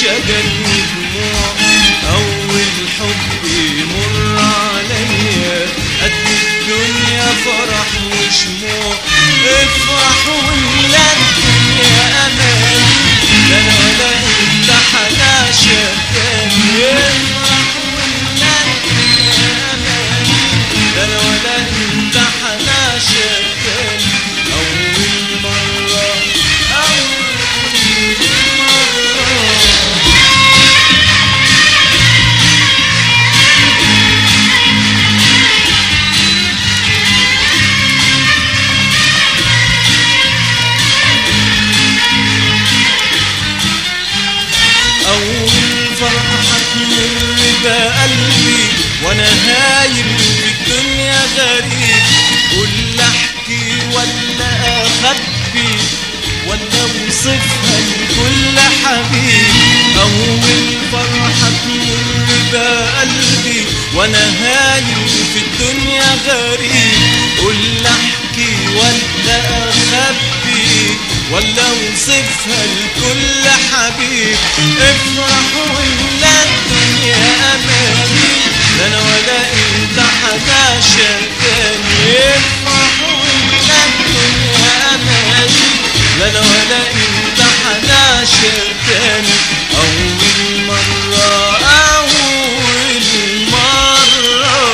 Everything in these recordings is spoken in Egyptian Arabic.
شجري دموع أول حب يمر عليا قد الدنيا فرح وشموع افرح ولا الدنيا أمان لا لا ولا انت حناشة تاني افرح ولا الدنيا أمان لا لا ولا انت حناشة تاني أول مرة أول مرة أول فرحة تمر بقلبي وأنا هايم في الدنيا غريب قول أحكي ولا أخبي ولا أوصفها لكل حبيب أول فرحة تمر بقلبي وأنا هايم في الدنيا غريب قول أحكي ولا أخبي ولا اوصفها لكل حبيب افرح ولا الدنيا اماني لا انا ولا انت حناشة تاني افرح ولا الدنيا اماني لا انا ولا انت حناشة تاني اول مرة اول مرة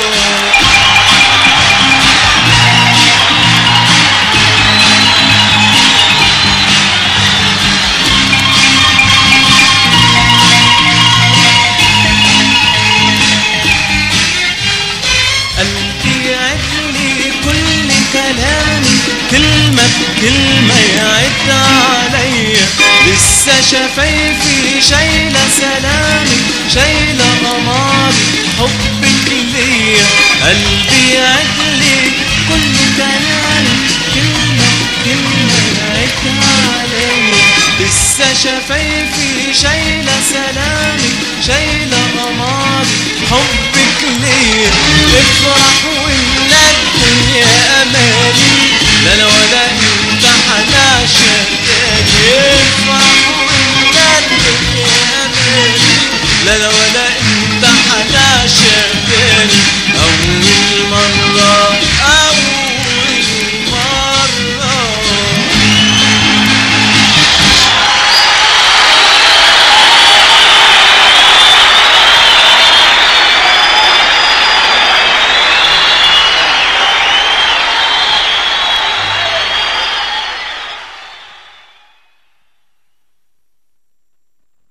قلبي يعدلي كل كلامي كلمة بكلمة يعد عليا لسه شفايفي شايلة سلام